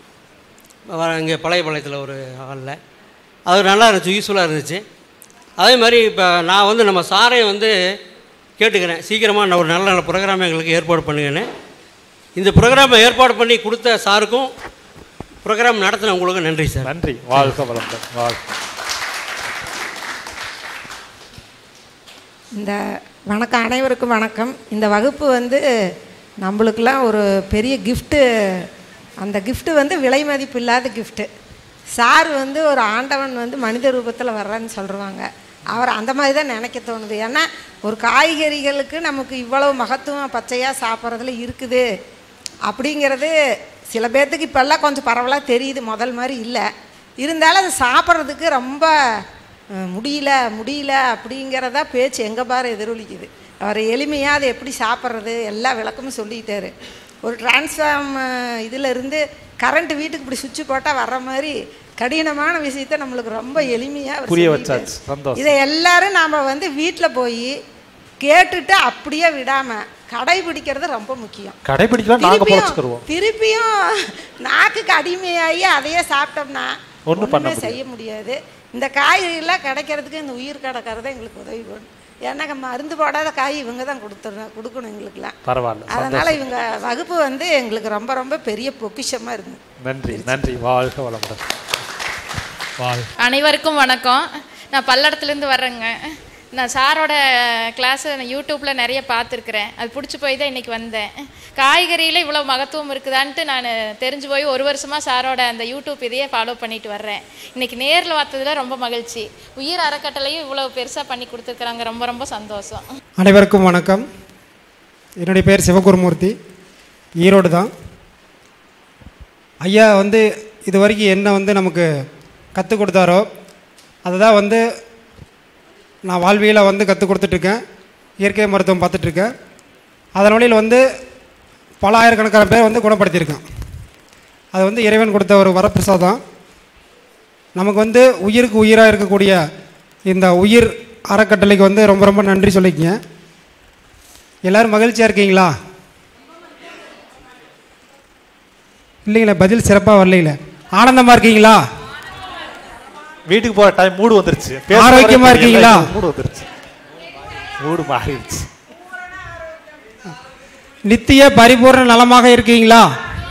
வ- இங்கே பழையபாளையத்தில் ஒரு ஹாலில் அது நல்லா இருந்துச்சு யூஸ்ஃபுல்லாக இருந்துச்சு அதே மாதிரி இப்போ நான் வந்து நம்ம சாரை வந்து கேட்டுக்கிறேன் சீக்கிரமாக நான் ஒரு நல்ல நல்ல ப்ரோக்ராம் எங்களுக்கு ஏற்பாடு பண்ணுங்கன்னு இந்த ப்ரோக்ராமை ஏற்பாடு பண்ணி கொடுத்த சாருக்கும் ப்ரோக்ராம் நடத்தின உங்களுக்கு நன்றி சார் நன்றி வாழ்க வளமுடன் வாழ்க இந்த வணக்கம் அனைவருக்கும் வணக்கம் இந்த வகுப்பு வந்து நம்மளுக்கெல்லாம் ஒரு பெரிய கிஃப்ட்டு அந்த கிஃப்ட்டு வந்து விலை மதிப்பு இல்லாத கிஃப்ட்டு சார் வந்து ஒரு ஆண்டவன் வந்து மனித ரூபத்தில் வர்றான்னு சொல்லுவாங்க அவர் அந்த மாதிரி தான் நினைக்க தோணுது ஏன்னா ஒரு காய்கறிகளுக்கு நமக்கு இவ்வளவு மகத்துவம் பச்சையாக சாப்பிட்றதுல இருக்குது அப்படிங்கிறது சில பேர்த்துக்கு இப்போல்லாம் கொஞ்சம் பரவலாக தெரியுது முதல் மாதிரி இல்லை இருந்தாலும் அது சாப்பிட்றதுக்கு ரொம்ப அஹ், முடியல முடியல அப்படிங்கிறதா பேச்சு எங்கே பாரு எதிரொலிக்குது அவர் எளிமையாக அதை எப்படி சாப்பிட்றது எல்லா விளக்கமும் சொல்லிட்டாரு ஒரு டிரான்ஸ்ஃபார்ம் இதில் இருந்து கரண்ட் வீட்டுக்கு இப்படி சுவிட்ச் போட்டால் வர்ற மாதிரி கடினமான விஷயத்த நம்மளுக்கு ரொம்ப எளிமையாக புரிய வச்சாச்சு. சந்தோஷம். இதை எல்லாரும் நாம் வந்து வீட்டில் போய் கேட்டுட்டு அப்படியே விடாமல் கடைபிடிக்கிறது ரொம்ப முக்கியம் கடைபிடிக்கலாம் நாங்க திருப்பியும் பொழைச்சுக்கிருவோம் திருப்பியும் நாக்குக்கு அடிமையாகி அதையே சாப்பிட்டோம்னா ஒண்ணும் பண்ண ஒண்ணுமே செய்ய முடியாது இந்த காய்கறிலாம் கிடைக்கிறதுக்கு இந்த உயிர் கடைக்காரர் தான் எங்களுக்கு உதவி பண்ணும் ஏன்னா மருந்து போடாத காய் இவங்க தான் கொடுத்துடணும் கொடுக்கணும் எங்களுக்குலாம் பரவாயில்ல அதனால இவங்க வகுப்பு வந்து எங்களுக்கு ரொம்ப ரொம்ப பெரிய பொக்கிஷமா இருந்து நன்றி நன்றி வாழ்க வளமுடன் வாழ் அனைவருக்கும் வணக்கம் நான் பல்லடத்துலேருந்து வர்றேங்க நான் சாரோட கிளாஸை நான் யூடியூப்பில் நிறைய பார்த்துருக்குறேன் அது பிடிச்சி போய் தான் இன்றைக்கி வந்தேன் காய்கறியில் இவ்வளோ மகத்துவம் இருக்குதான்ட்டு நான் தெரிஞ்சு போய் ஒரு வருஷமாக சாரோட அந்த யூடியூப் இதையே ஃபாலோ பண்ணிட்டு வர்றேன் இன்றைக்கி நேரில் பார்த்ததுல ரொம்ப மகிழ்ச்சி உயிர் அறக்கட்டளையும் இவ்வளோ பெருசாக பண்ணி கொடுத்துருக்குறாங்க ரொம்ப ரொம்ப சந்தோஷம் அனைவருக்கும் வணக்கம் என்னுடைய பேர் சிவகுருமூர்த்தி ஈரோடு தான் ஐயா வந்து இது வரைக்கும் என்ன வந்து நமக்கு கற்றுக் கொடுத்தாரோ அதை தான் வந்து நான் வாழ்வியலை வந்து கற்றுக் கொடுத்துட்ருக்கேன் இயற்கை மருத்துவம் பார்த்துட்ருக்கேன் அதன் வழியில் வந்து பல ஆயிரக்கணக்கான பேர் வந்து குணப்படுத்தியிருக்கேன் அது வந்து இறைவன் கொடுத்த ஒரு வரப்பிரசாதம் நமக்கு வந்து உயிருக்கு உயிராக இருக்கக்கூடிய இந்த உயிர் அறக்கட்டளைக்கு வந்து ரொம்ப ரொம்ப நன்றி சொல்லிக்கங்க எல்லோரும் மகிழ்ச்சியாக இருக்கீங்களா இல்லைங்களே பதில் சிறப்பாக வரலைங்களே ஆனந்தமாக இருக்கீங்களா வீட்டுக்கு போற டைம் மூடு வந்துருச்சு பேசுற ஆரோக்கியமா வரைக்கும் இருக்கீங்களா? எல்லாம் மூடு வந்துருச்சு மூடு மாறிடுச்சு நித்திய பரிபூர்ண நலமாக இருக்கீங்களா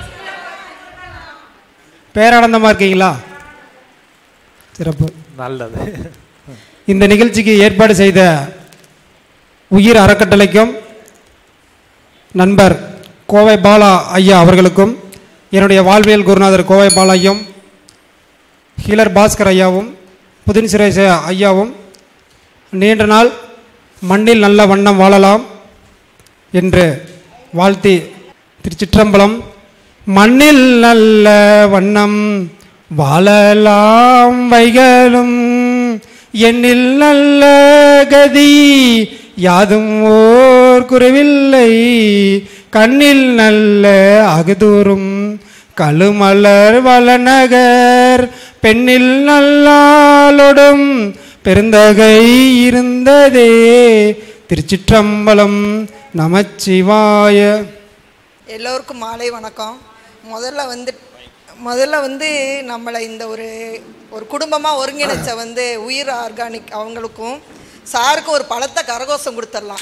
பேரானந்தமாக இருக்கீங்களா சிறப்பு நல்லது இந்த நிகழ்ச்சிக்கு ஏற்பாடு செய்த உயிர் அறக்கட்டளைக்கும் நண்பர் கோவை பாலா ஐயா அவர்களுக்கும் என்னுடைய வாழ்வியல் குருநாதர் கோவை பாலா ஐயும் ஹீலர் பாஸ்கர் ஐயாவும் புதின் சுரேஷ் ஐயாவும் நீண்ட நாள் மண்ணில் நல்ல வண்ணம் வாழலாம் என்று வாழ்த்தி திருச்சிற்றம்பலம் மண்ணில் நல்ல வண்ணம் வாழலாம் வைகளும் எண்ணில் நல்ல கதி யாதும் ஓர் குறைவில்லை கண்ணில் நல்ல அகுதூரும் கழுமலர் வளநகர் பெண்ணில் நல்லாளொடும் பெருந்தகை இருந்ததே திருச்சிற்றம்பலம் நமச்சிவாய எல்லோருக்கும் மாலை வணக்கம் முதல்ல வந்து முதல்ல வந்து நம்மளை இந்த ஒரு ஒரு குடும்பமாக ஒருங்கிணைச்ச வந்து உயிர் ஆர்கானிக் அவங்களுக்கும் சாருக்கும் ஒரு பலத்த கரகோஷம் கொடுத்துடலாம்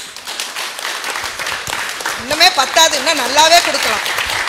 இன்னுமே பத்தாது இன்னும் நல்லாவே கொடுக்கலாம்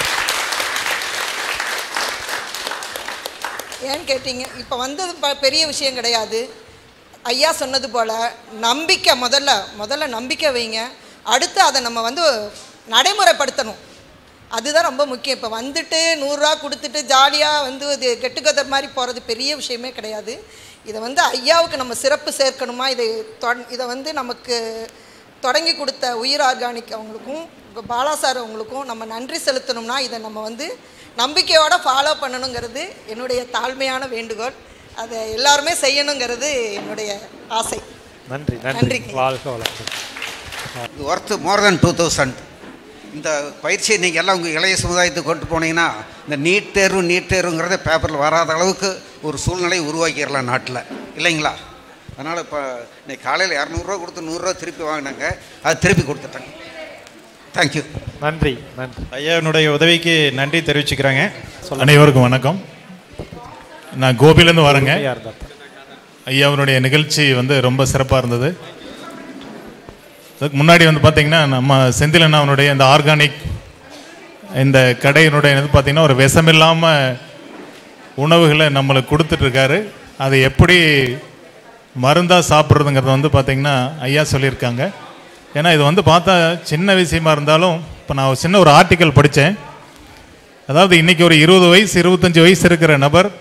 ஏன்னு கேட்டீங்க இப்போ வந்தது ப- பெரிய விஷயம் கிடையாது ஐயா சொன்னது போல் நம்பிக்கை முதல்ல முதல்ல நம்பிக்கை வைங்க அடுத்து அதை நம்ம வந்து நடைமுறைப்படுத்தணும் அதுதான் ரொம்ப முக்கியம் இப்போ வந்துட்டு நூறுரூவா கொடுத்துட்டு ஜாலியாக வந்து இது கெட்டுக்கதர் மாதிரி போகிறது பெரிய விஷயமே கிடையாது இதை வந்து ஐயாவுக்கு நம்ம சிறப்பு சேர்க்கணுமா இதை தொ- இதை வந்து நமக்கு தொடங்கி கொடுத்த உயிர் ஆர்கானிக் அவங்களுக்கும் இப்ப பாலா சார் அவங்களுக்கும் நம்ம நன்றி செலுத்தணும்னா இதை நம்ம வந்து நம்பிக்கையோடு ஃபாலோ பண்ணணுங்கிறது என்னுடைய தாழ்மையான வேண்டுகோள் அதை எல்லாருமே செய்யணுங்கிறது என்னுடைய ஆசை நன்றி நன்றி நன்றிங்க. வாழ்க வளமுடன் worth more than two thousand இந்த பயிற்சியை நீங்கள் எல்லாம் உங்கள் இளைய சமுதாயத்துக்கு கொண்டு போனீங்கன்னா இந்த நீட் தேர்வு நீட் தேர்வுங்கிறத பேப்பரில் வராத அளவுக்கு ஒரு சூழ்நிலை உருவாக்கிடலாம் நாட்டில் இல்லைங்களா அதனால் இப்போ இன்னைக்கு காலையில் இரநூறுவா கொடுத்து நூறுரூவா திருப்பி வாங்கினாங்க அது திருப்பி கொடுத்துட்டாங்க தேங்க்யூ நன்றி நன்றி ஐயாவினுடைய உதவிக்கு நன்றி தெரிவிச்சுக்கிறேங்க அனைவருக்கும் வணக்கம் நான் கோபிலேருந்து வரேங்க உண்மையா இருந்தா தான். ஐயாவினுடைய நிகழ்ச்சி வந்து ரொம்ப சிறப்பாக இருந்தது அதுக்கு முன்னாடி வந்து பார்த்தீங்கன்னா நம்ம செந்தில் அண்ணாவினுடைய இந்த ஆர்கானிக் இந்த கடையினுடைய இது பார்த்தீங்கன்னா ஒரு விஷமில்லாமல் உணவுகளை நம்மளுக்கு கொடுத்துட்ருக்காரு அதை எப்படி மருந்தாக சாப்பிட்றதுங்கிறத வந்து பார்த்தீங்கன்னா ஐயா சொல்லியிருக்காங்க ஏன்னா இது வந்து பார்த்தா சின்ன விஷயமா இருந்தாலும் இப்போ நான் ஒரு சின்ன ஒரு ஆர்டிக்கல் படித்தேன் அதாவது இன்னைக்கு ஒரு இருபது வயசு இருபத்தஞ்சு வயசு இருக்கிற நபர்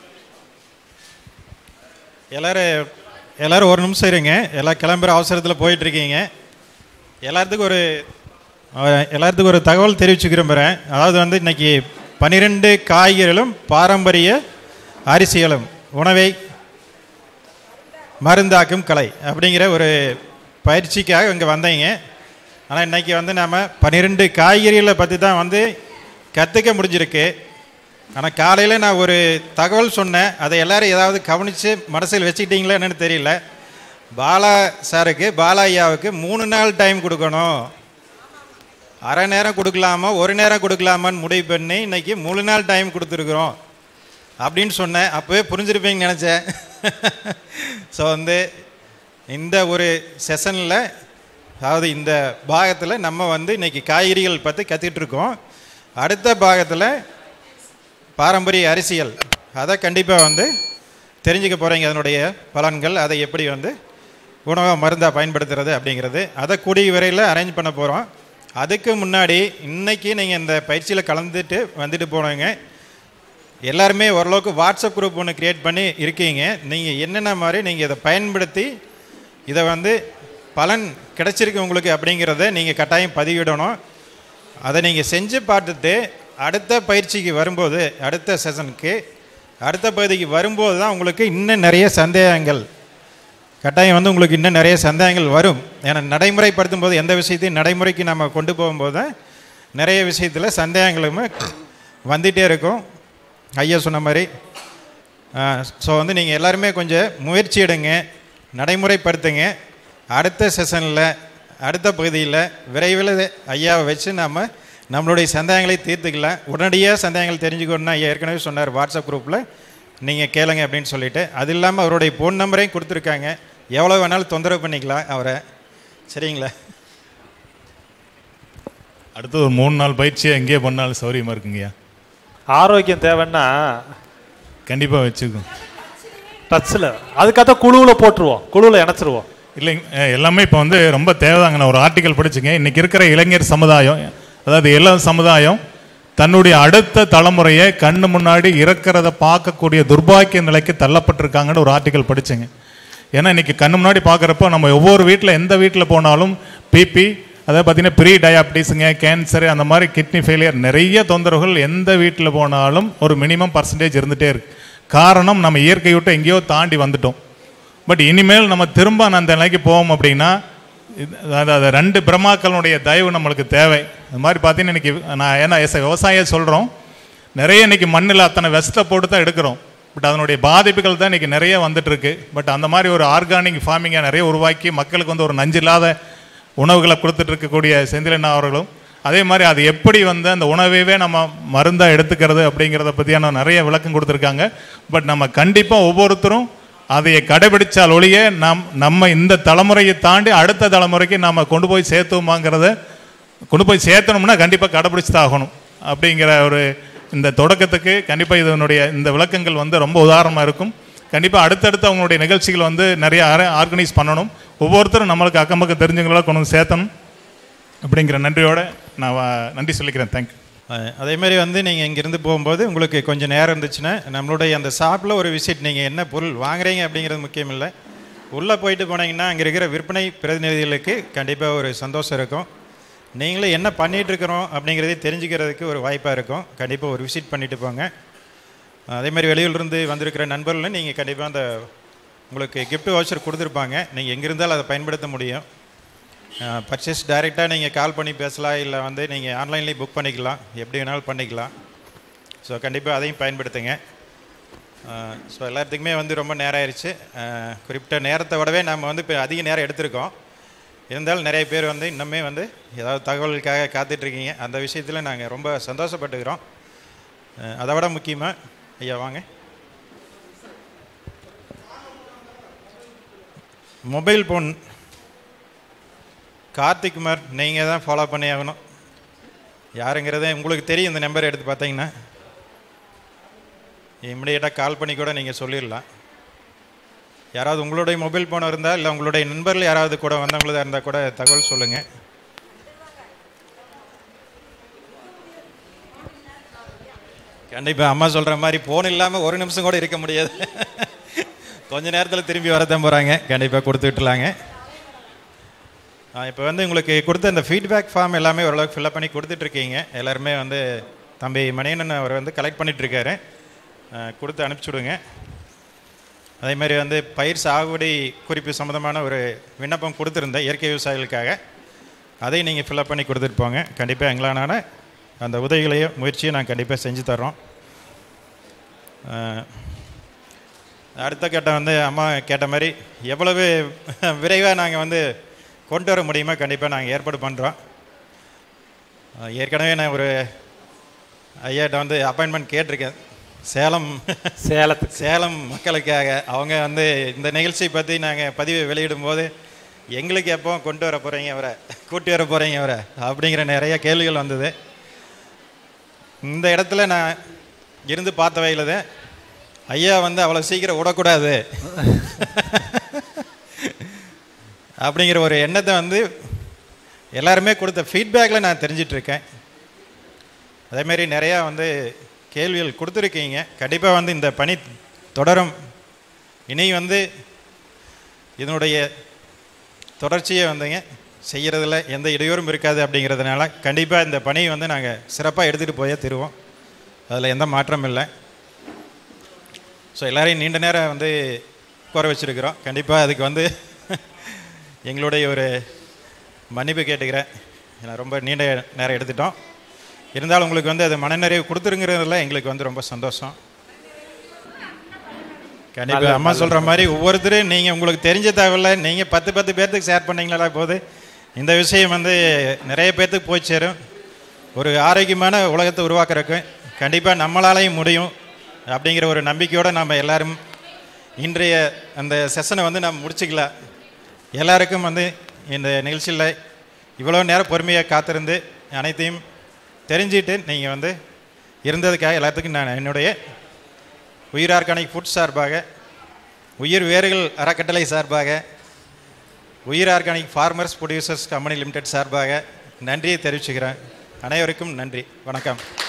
எல்லாரும் எல்லாரும் ஒரு நிமிஷம் இருங்க எல்லாம் கிளம்புற அவசரத்தில் போயிட்டு இருக்கீங்க எல்லாத்துக்கும் ஒரு அஹ், எல்லாத்துக்கும் ஒரு தகவல் தெரிவிச்சு விரும்புகிறேன் அதாவது வந்து இன்னைக்கு பன்னிரெண்டு காய்கறிகளும் பாரம்பரிய அரிசிகளும் உணவை மருந்தாக்கும் கலை அப்படிங்கிற ஒரு பயிற்சிக்காக இங்கே வந்தீங்க ஆனால் இன்னைக்கு வந்து நாம் பன்னிரெண்டு காய்கறிகளை பற்றி தான் வந்து கற்றுக்க முடிஞ்சிருக்கு ஆனால் காலையில் நான் ஒரு தகவல் சொன்னேன் அதை எல்லாரும் ஏதாவது கவனித்து மனசில் வச்சுக்கிட்டீங்களா என்னன்னு தெரியல பாலா சாருக்கு பாலா ஐயாவுக்கு மூணு நாள் டைம் கொடுக்கணும் அரை நேரம் கொடுக்கலாமா ஒரு நேரம் கொடுக்கலாமான்னு முடிவு பண்ணி இன்னைக்கு மூணு நாள் டைம் கொடுத்துருக்குறோம் அப்படின்னு சொன்னேன் அப்போவே புரிஞ்சிருப்பீங்கன்னு நினச்சேன் ஸோ வந்து இந்த ஒரு செஷனில் அதாவது இந்த பாகத்தில் நம்ம வந்து இன்னைக்கு காய்கறிகள் பற்றி கற்றுக்கிட்டு இருக்கோம் அடுத்த பாகத்தில் பாரம்பரிய அரசியல் அதை கண்டிப்பாக வந்து தெரிஞ்சுக்க போகிறீங்க அதனுடைய பலன்கள் அதை எப்படி வந்து உணவை மருந்தாக பயன்படுத்துறது அப்படிங்கிறது அதை கூடிய விரைவில் அரேஞ்ச் பண்ண போகிறோம் அதுக்கு முன்னாடி இன்னைக்கு நீங்கள் இந்த பயிற்சியில் கலந்துட்டு வந்துட்டு போனவங்க எல்லாருமே ஓரளவுக்கு வாட்ஸ்அப் குரூப் ஒன்று க்ரியேட் பண்ணி இருக்கீங்க நீங்கள் என்னென்ன மாதிரி நீங்கள் இதை பயன்படுத்தி இதை வந்து பலன் கிடைச்சிருக்கு உங்களுக்கு அப்படிங்கிறத நீங்கள் கட்டாயம் பதிவிடணும் அதை நீங்கள் செஞ்சு பார்த்துட்டு அடுத்த பயிற்சிக்கு வரும்போது அடுத்த செஷனுக்கு அடுத்த பகுதிக்கு வரும்போது தான் உங்களுக்கு இன்னும் நிறைய சந்தேகங்கள் கட்டாயம் வந்து உங்களுக்கு இன்னும் நிறைய சந்தேகங்கள் வரும் ஏன்னா நடைமுறைப்படுத்தும் போது எந்த விஷயத்தையும் நடைமுறைக்கு நம்ம கொண்டு போகும்போது தான் நிறைய விஷயத்தில் சந்தேகங்களுமே வந்துகிட்டே இருக்கும் ஐயா சொன்ன மாதிரி ஸோ வந்து நீங்கள் எல்லாருமே கொஞ்சம் முயற்சி எடுங்க நடைமுறைப்படுத்துங்க அடுத்த செஷனில் அடுத்த பகுதியில் விரைவில் ஐயாவை வச்சு நாம் நம்மளுடைய சந்தேகங்களை தீர்த்துக்கலாம் உடனடியாக சந்தேகங்கள் தெரிஞ்சுக்கணும்னா ஐயா ஏற்கனவே சொன்னார் வாட்ஸ்அப் குரூப்பில் நீங்கள் கேளுங்க அப்படின்னு சொல்லிட்டு அது இல்லாமல் அவருடைய ஃபோன் நம்பரையும் கொடுத்துருக்காங்க எவ்வளோ வேணாலும் தொந்தரவு பண்ணிக்கலாம் அவரை சரிங்களா அடுத்து ஒரு மூணு நாள் பயிற்சியை எங்கேயே பண்ணாலும் சௌரியமாக இருக்குங்கய்யா ஆரோக்கியம் தேவைன்னா கண்டிப்பாக வச்சுக்கோங்க டச்சில் அதுக்காக குழுவில் போட்டுருவோம் குழுவில் இணைச்சிருவோம் இல்லைங்க அஹ் எல்லாமே இப்போ வந்து ரொம்ப தேவைதாங்க நான் ஒரு ஆர்டிக்கல் படிச்சுங்க இன்னைக்கு இருக்கிற இளைஞர் சமுதாயம் அதாவது இளம் சமுதாயம் தன்னுடைய அடுத்த தலைமுறையை கண்ணு முன்னாடி இறக்கிறத பார்க்கக்கூடிய துர்பாக்கிய நிலைக்கு தள்ளப்பட்டிருக்காங்கன்னு ஒரு ஆர்டிக்கல் படிச்சேங்க ஏன்னா இன்னைக்கு கண்ணு முன்னாடி பார்க்குறப்போ நம்ம ஒவ்வொரு வீட்டில் எந்த வீட்டில் போனாலும் பிபி அதாவது பார்த்தீங்கன்னா ப்ரீ டயாபிட்டிஸுங்க கேன்சர் அந்த மாதிரி கிட்னி ஃபெயிலியர் நிறைய தொந்தரவுகள் எந்த வீட்டில் போனாலும் ஒரு மினிமம் பர்சன்டேஜ் இருந்துகிட்டே இருக்கு காரணம் நம்ம இயற்கை விட்டு எங்கேயோ தாண்டி வந்துட்டோம் பட் இனிமேல் நம்ம திரும்ப அந்த நிலைக்கு போவோம் அப்படின்னா இது- அதாவது அது ரெண்டு பிரம்மாக்களுடைய தயவு நம்மளுக்கு தேவை அது மாதிரி பார்த்தீங்கன்னா இன்னைக்கு நான் ஏன்னா எஸ் விவசாய சொல்கிறோம் நிறைய இன்னைக்கு மண்ணில் அத்தனை வெஸ்ட்டை போட்டு தான் எடுக்கிறோம் பட் அதனுடைய பாதிப்புகள் தான் இன்னைக்கு நிறைய வந்துட்டு இருக்கு பட் அந்த மாதிரி ஒரு ஆர்கானிக் ஃபார்மிங்கை நிறைய உருவாக்கி மக்களுக்கு வந்து ஒரு நஞ்சில்லாத உணவுகளை கொடுத்துட்டு இருக்கக்கூடிய செந்திலண்ணா அவர்களும் அதே மாதிரி அது எப்படி வந்து அந்த உணவையே நம்ம மருந்தாக எடுத்துக்கிறது அப்படிங்கிறத பற்றியான நிறைய விளக்கம் கொடுத்துருக்காங்க பட் நம்ம கண்டிப்பாக ஒவ்வொருத்தரும் அதையை கடைபிடிச்சால் ஒழிய நம் நம்ம இந்த தலைமுறையை தாண்டி அடுத்த தலைமுறைக்கு நம்ம கொண்டு போய் சேர்த்துவோமாங்கிறத கொண்டு போய் சேர்த்தணும்னா கண்டிப்பாக கடைபிடிச்சு தான் ஆகணும் அப்படிங்கிற ஒரு இந்த தொடக்கத்துக்கு கண்டிப்பாக இதனுடைய இந்த விளக்கங்கள் வந்து ரொம்ப உதாரணமாக இருக்கும் கண்டிப்பாக அடுத்தடுத்து அவங்களுடைய நிகழ்ச்சிகள் வந்து நிறைய ஆர்கனைஸ் பண்ணணும் ஒவ்வொருத்தரும் நம்மளுக்கு அக்கம் பக்கம் தெரிஞ்சவங்களா கொண்டு வந்து சேர்த்தணும் அப்படிங்கிற நன்றியோட நான் வ- நன்றி சொல்லிக்கிறேன் தேங்க்யூ அஹ் அதே மாதிரி வந்து நீங்கள் இங்கேருந்து போகும்போது உங்களுக்கு கொஞ்சம் நேரம் இருந்துச்சுன்னா நம்மளுடைய அந்த ஷாப்பில் ஒரு விசிட் நீங்கள் என்ன பொருள் வாங்குறீங்க அப்படிங்கிறது முக்கியம் இல்லை உள்ளே போயிட்டு போனீங்கன்னா அங்கே இருக்கிற விற்பனை பிரதிநிதிகளுக்கு கண்டிப்பாக ஒரு சந்தோஷம் இருக்கும் நீங்களும் என்ன பண்ணிட்டு இருக்கிறோம் அப்படிங்கிறதை தெரிஞ்சுக்கிறதுக்கு ஒரு வாய்ப்பாக இருக்கும் கண்டிப்பாக ஒரு விசிட் பண்ணிட்டு போங்க அதே மாதிரி வெளியூர்லேருந்து வந்திருக்கிற நண்பர்களும் நீங்கள் கண்டிப்பாக அந்த உங்களுக்கு gift வவுச்சர் கொடுத்துருப்பாங்க நீங்கள் எங்கே இருந்தாலும் அதை பயன்படுத்த முடியும் பர்ச்சேஸ் டைரெக்டாக நீங்கள் கால் பண்ணி பேசலாம் இல்லை வந்து நீங்கள் ஆன்லைன்லேயும் புக் பண்ணிக்கலாம் எப்படி வேணாலும் பண்ணிக்கலாம் ஸோ கண்டிப்பாக அதையும் பயன்படுத்துங்க ஸோ எல்லாத்துக்குமே வந்து ரொம்ப நேரம் ஆயிடுச்சு அஹ், குறிப்பிட்ட நேரத்தை விடவே நம்ம வந்து இப்போ அதிக நேரம் எடுத்திருக்கோம் இருந்தாலும் நிறைய பேர் வந்து இன்னுமே வந்து ஏதாவது தகவலுக்காக காத்துட்ருக்கீங்க அந்த விஷயத்தில் நாங்கள் ரொம்ப சந்தோஷப்பட்டுக்கிறோம் அஹ், அதை விட முக்கியமாக ஐயா வாங்க மொபைல் ஃபோன் கார்த்திக் குமார் நீங்கள் தான் ஃபாலோ பண்ணி ஆகணும் யாருங்கிறதே உங்களுக்கு தெரியும் இந்த நம்பர் எடுத்து பார்த்தீங்கன்னா இம்மிடியேட்டாக கால் பண்ணி கூட நீங்கள் சொல்லிடலாம் யாராவது உங்களுடைய மொபைல் ஃபோன் இருந்தால் இல்லை உங்களுடைய நண்பர்கள் யாராவது கூட வந்தவங்களதா இருந்தால் கூட தகவல் சொல்லுங்கள் கண்டிப்பாக அம்மா சொல்கிற மாதிரி ஃபோன் இல்லாமல் ஒரு நிமிஷம் கூட இருக்க முடியாது கொஞ்ச நேரத்தில் திரும்பி வரதான் போகிறாங்க கண்டிப்பாக கொடுத்து விட்டுலாங்க இப்போ வந்து உங்களுக்கு கொடுத்த இந்த ஃபீட்பேக் ஃபார்ம் எல்லாமே ஓரளவுக்கு ஃபில்அப் பண்ணி கொடுத்துட்ருக்கீங்க எல்லாருமே வந்து தம்பி மணியண்ணன் அவர் வந்து கலெக்ட் பண்ணிகிட்ருக்காரு கொடுத்து அனுப்பிச்சி விடுங்க அதே மாதிரி வந்து பயிர் சாகுபடி குறிப்பு சம்மந்தமான ஒரு விண்ணப்பம் கொடுத்துருந்தேன் இயற்கை விவசாயிகளுக்காக அதையும் நீங்கள் ஃபில்அப் பண்ணி கொடுத்துட்டு போங்க கண்டிப்பாக எங்களான அந்த உதவிகளையும் முயற்சியும் நாங்கள் கண்டிப்பாக செஞ்சு தர்றோம் அஹ், அடுத்த கட்டம் வந்து அம்மா கேட்ட மாதிரி எவ்வளவு விரைவாக நாங்கள் வந்து கொண்டு வர முடியுமோ கண்டிப்பாக நாங்கள் ஏற்பாடு பண்ணுறோம் ஏற்கனவே நான் ஒரு ஐயாட்ட வந்து அப்பாயின்மெண்ட் கேட்டிருக்கேன் சேலம் சேலத்துக்கு சேலம் மக்களுக்காக அவங்க வந்து இந்த நிகழ்ச்சி பற்றி நாங்கள் பதிவு வெளியிடும் போது எங்களுக்கு எப்போ கொண்டு வர போகிறீங்க அவரை கூட்டி வர போகிறீங்க அவரை அப்படிங்கிற நிறைய கேள்விகள் வந்தது இந்த இடத்துல நான் இருந்து பார்த்த வகையில் தான் ஐயா வந்து அவ்வளோ சீக்கிரம் விடக்கூடாது அப்படிங்கிற ஒரு எண்ணத்தை வந்து எல்லாருமே கொடுத்த ஃபீட்பேக்கில் நான் தெரிஞ்சிட்ருக்கேன் அதேமாரி நிறையா வந்து கேள்விகள் கொடுத்துருக்கீங்க கண்டிப்பாக வந்து இந்த பணி தொடரும் இனி வந்து இதனுடைய தொடர்ச்சியை வந்துங்க செய்கிறதுல எந்த இடையூறும் இருக்காது அப்படிங்கிறதுனால கண்டிப்பாக இந்த பணியை வந்து நாங்கள் சிறப்பாக எடுத்துகிட்டு போயே தருவோம் அதில் எந்த மாற்றமும் இல்லை ஸோ எல்லாரையும் நீண்ட நேரம் வந்து குறை வச்சுருக்கிறோம் கண்டிப்பாக அதுக்கு வந்து எங்களுடைய ஒரு மன்னிப்பு கேட்டுக்கிறேன் ஏன்னா ரொம்ப நீண்ட நேரம் எடுத்துட்டோம் இருந்தாலும் உங்களுக்கு வந்து அது மனநிறைவு கொடுத்துருங்கிறதுல எங்களுக்கு வந்து ரொம்ப சந்தோஷம் கண்டிப்பாக நல்லது, அம்மா நல்லது. சொல்கிற மாதிரி ஒவ்வொருத்தரும் நீங்கள் உங்களுக்கு தெரிஞ்ச தேவையில்ல நீங்கள் பத்து பத்து பேர்த்துக்கு ஷேர் பண்ணீங்களா போது இந்த விஷயம் வந்து நிறைய பேர்த்துக்கு போய் சேரும் ஒரு ஆரோக்கியமான உலகத்தை உருவாக்குறதுக்கு கண்டிப்பாக நம்மளாலையும் முடியும் அப்படிங்கிற ஒரு நம்பிக்கையோடு நம்ம எல்லாரும் இன்றைய அந்த செஷனை வந்து நம்ம முடிச்சுக்கலாம் எல்லாருக்கும் வந்து இந்த நிகழ்ச்சியில் இவ்வளோ நேரம் பொறுமையாக காத்திருந்து அனைத்தையும் தெரிஞ்சுட்டு நீங்கள் வந்து இருந்ததுக்காக எல்லாத்துக்கும் நான் என்னுடைய உயிர் ஆர்கானிக் ஃபுட் சார்பாக உயிர் வேர்கள் அறக்கட்டளை சார்பாக உயிர் organic farmers producers company limited சார்பாக நன்றியை தெரிவிச்சுக்கிறேன் அனைவருக்கும் நன்றி வணக்கம்